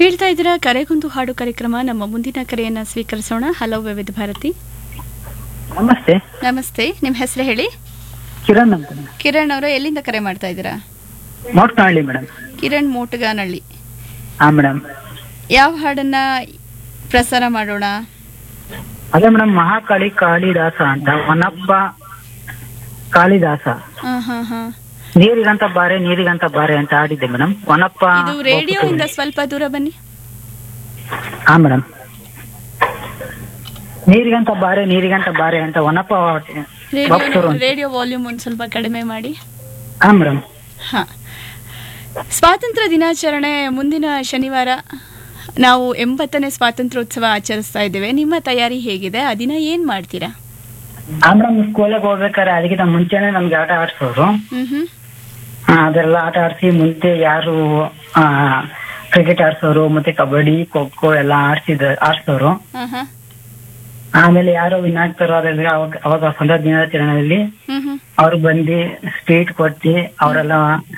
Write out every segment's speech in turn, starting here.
ಕೇಳ್ತಾ ಇದ್ದೀರಾ ಕರೆಗೊಂದು ಹಾಡು ಕಾರ್ಯಕ್ರಮ ನಮ್ಮ ಮುಂದಿನ ಕರೆಯನ್ನ ಸ್ವೀಕರಿಸೋಣ ಹಲೋ ವಿವಿಧ ಭಾರತಿ ನಮಸ್ತೆ ನಮಸ್ತೆ ನಿಮ್ಮ ಹೆಸರು ಹೇಳಿ ಕಿರಣ್ ಅಂತ ಕಿರಣ್ ಅವರು ಎಲ್ಲಿಂದ ಕರೆ ಮಾಡ್ತಾ ಇದ್ದೀರಾ ಮೋಟ್ನಹಳ್ಳಿ ಮೇಡಮ್ ಕಿರಣ್ ಮೋಟಗಾನಹಳ್ಳಿ ಹಾ ಮೇಡಮ್ ಯಾವ ಹಾಡನ್ನ ಪ್ರಸಾರ ಮಾಡೋಣ ಅದೇ ಮೇಡಮ್ ಮಹಾಕಾಳಿ ಕಾಳಿದಾಸ ಅಂತ ಹೊನ್ನಪ್ಪ ಕಾಳಿದಾಸ ಹಾ ಹಾ ಹಾ ನೀರಿಗಂತ ಬಾರೆ ನೀರಿಗಂತ ಬಾರೆ ಅಂತ ಆಡಿದ್ದೆ ಮೇಡಮ್ ಹೊನ್ನಪ್ಪ ಇದು ರೇಡಿಯೋ ಇಂದ ಸ್ವಲ್ಪ ದೂರ ಬನ್ನಿ ಹಾ ಮೇಡಮ್ ನೀರಿಗಂತ ಬಾರೆ ನೀರಿಗಂತ ಬಾರೆ ಅಂತ ಹೊನ್ನಪ್ಪ ಬಾಕ್ಸೂರು ರೇಡಿಯೋ ಅಂತ. ರೇಡಿಯೋ ವಾಲ್ಯೂಮ್ ಒಂದು ಸ್ವಲ್ಪ ಕಡಿಮೆ ಮಾಡಿ ಹಾ ಮೇಡಮ್ ಹಾ ಸ್ವಾತಂತ್ರ್ಯ ದಿನಾಚರಣೆ ಮುಂದಿನ ಶನಿವಾರ ನಾವು ಎಂಬತ್ತನೇ ಸ್ವಾತಂತ್ರ್ಯೋತ್ಸವ ಆಚರಿಸ್ತಾ ಇದ್ದೇವೆ ನಿಮ್ಮ ತಯಾರಿ ಹೇಗಿದೆ ಆ ದಿನ ಏನ್ ಮಾಡ್ತೀರಾ ಹಾ ಮೇಡಮ್ ಸ್ಕೂಲಿಗೆ ಹೋಗ್ಬೇಕಾದ್ರೆ ಅದಕ್ಕಿಂತ ಮುಂಚೆನೆ ನಮ್ಗೆ ಆಟ ಆಡ್ಸೋರು ಹ್ಮ್ ಹ್ಮ್ ಆ, ಅದೆಲ್ಲ ಆಟ ಆಡ್ಸಿ ಮುಂಚೆ ಯಾರು ಕ್ರಿಕೆಟ್ ಆಡ್ಸೋರು ಮತ್ತೆ ಕಬಡ್ಡಿ ಖೋ ಖೋ ಎಲ್ಲ ಆಡ್ಸಿದ ಆಡ್ಸೋರು ಹಾ ಹಾ ಆಮೇಲೆ ಯಾರೋ ವಿನ್ ಆಗ್ತಾರೋ ಅದ್ರಲ್ಲಿ ಅವಾಗ ಅವಾಗ ಸ್ವತಂತ್ರ ದಿನಾಚರಣೆಯಲ್ಲಿ ಹ್ಮ್ ಹ್ಮ್ ಅವ್ರು ಬಂದು ಸ್ಟ್ರೀಟ್ ಕೊಟ್ಟು ಅವರೆಲ್ಲ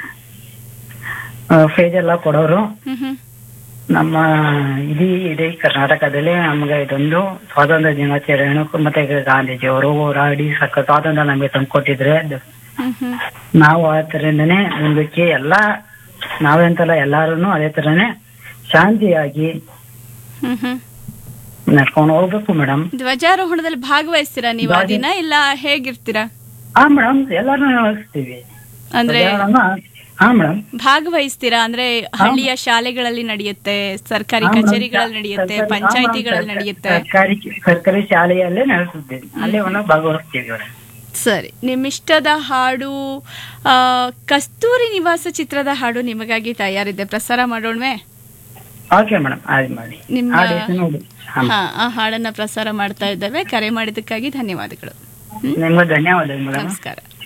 ಫೇಜ್ ಎಲ್ಲ ಕೊಡೋರು ಹ್ಮ್ ಹ್ಮ್ ನಮ್ಮ ಇಡೀ ಇಡೀ ಕರ್ನಾಟಕದಲ್ಲಿ ನಮ್ಗೆ ಇದೊಂದು ಸ್ವಾತಂತ್ರ್ಯ ದಿನಾಚರಣೆ ಮತ್ತೆ ಗಾಂಧೀಜಿ ಅವರು ಹೋರಾಡಿ ಸಕ್ಕ ಸ್ವಾತಂತ್ರ್ಯ ನಮಗೆ ತಂದ್ಕೊಟ್ಟಿದ್ರೆ ಅದು ಹ್ಮ್ ಹ್ಮ್ ನಾವು ಆ ತರನೇ ಮುಂದಕ್ಕೆ ಎಲ್ಲ ನಾವೇ ಅಂತಲ್ಲ ಎಲ್ಲಾರು ಅದೇ ತರನೇ ಶಾಂತಿಯಾಗಿ ಹ್ಮ್ ಹ್ಮ್ ನಡ್ಕೊಂಡು ಹೋಗ್ಬೇಕು ಮೇಡಮ್ ಧ್ವಜಾರೋಹಣದಲ್ಲಿ ಭಾಗವಹಿಸ್ತೀರಾ ನೀವು ಆ ದಿನ ಇಲ್ಲ ಹೇಗಿರ್ತೀರಾ ಹಾ ಮೇಡಮ್ ಎಲ್ಲಾರು ವ್ಯವಹರಿಸ್ತೀವಿ ಅಂದ್ರೆ ಹಾ ಮೇಡಮ್ ಭಾಗವಹಿಸ್ತೀರಾ ಅಂದ್ರೆ ಹಳ್ಳಿಯ ಶಾಲೆಗಳಲ್ಲಿ ನಡೆಯುತ್ತೆ ಸರ್ಕಾರಿ ಹಾ, ಮೇಡಮ್. ಕಚೇರಿಗಳಲ್ಲಿ ನಡೆಯುತ್ತೆ ಸರ್ಕಾರಿ- ಪಂಚಾಯಿತಿಗಳಲ್ಲಿ ಹಾ, ಮೇಡಮ್, ನಡೆಯುತ್ತೆ ಸರ್ಕಾರಿ ಸರ್ಕಾರಿ ಶಾಲೆಯಲ್ಲೇ ನಡೆಸುತ್ತೇವೆ ಅಲ್ಲೇ ಒಂದು ಭಾಗವಹಿಸ್ತೀವಿ ಮೇಡಮ್ ಸರಿ ನಿಮ್ಮಿಷ್ಟದ ಹಾಡು ಆ, ಕಸ್ತೂರಿ ನಿವಾಸ ಚಿತ್ರದ ಹಾಡು ನಿಮಗಾಗಿ ತಯಾರಿದೆ ಪ್ರಸಾರ ಮಾಡೋಣವೇ ಓಕೆ ಮೇಡಮ್ ಆಯ್ತು ಮಾಡಿ ನಿಮ್ಮ ಆ ದಿವಸ ನೋಡಿ ಹಾ ಹಾ ಆ ಹಾಡನ್ನ ಪ್ರಸಾರ ಮಾಡ್ತಾ ಇದ್ದೇವೆ ಕರೆ ಮಾಡಿದ್ದಕ್ಕಾಗಿ ಧನ್ಯವಾದಗಳು ನಿಮ್ಗೆ ಧನ್ಯವಾದಗಳು ಮೇಡಮ್ ನಮಸ್ಕಾರ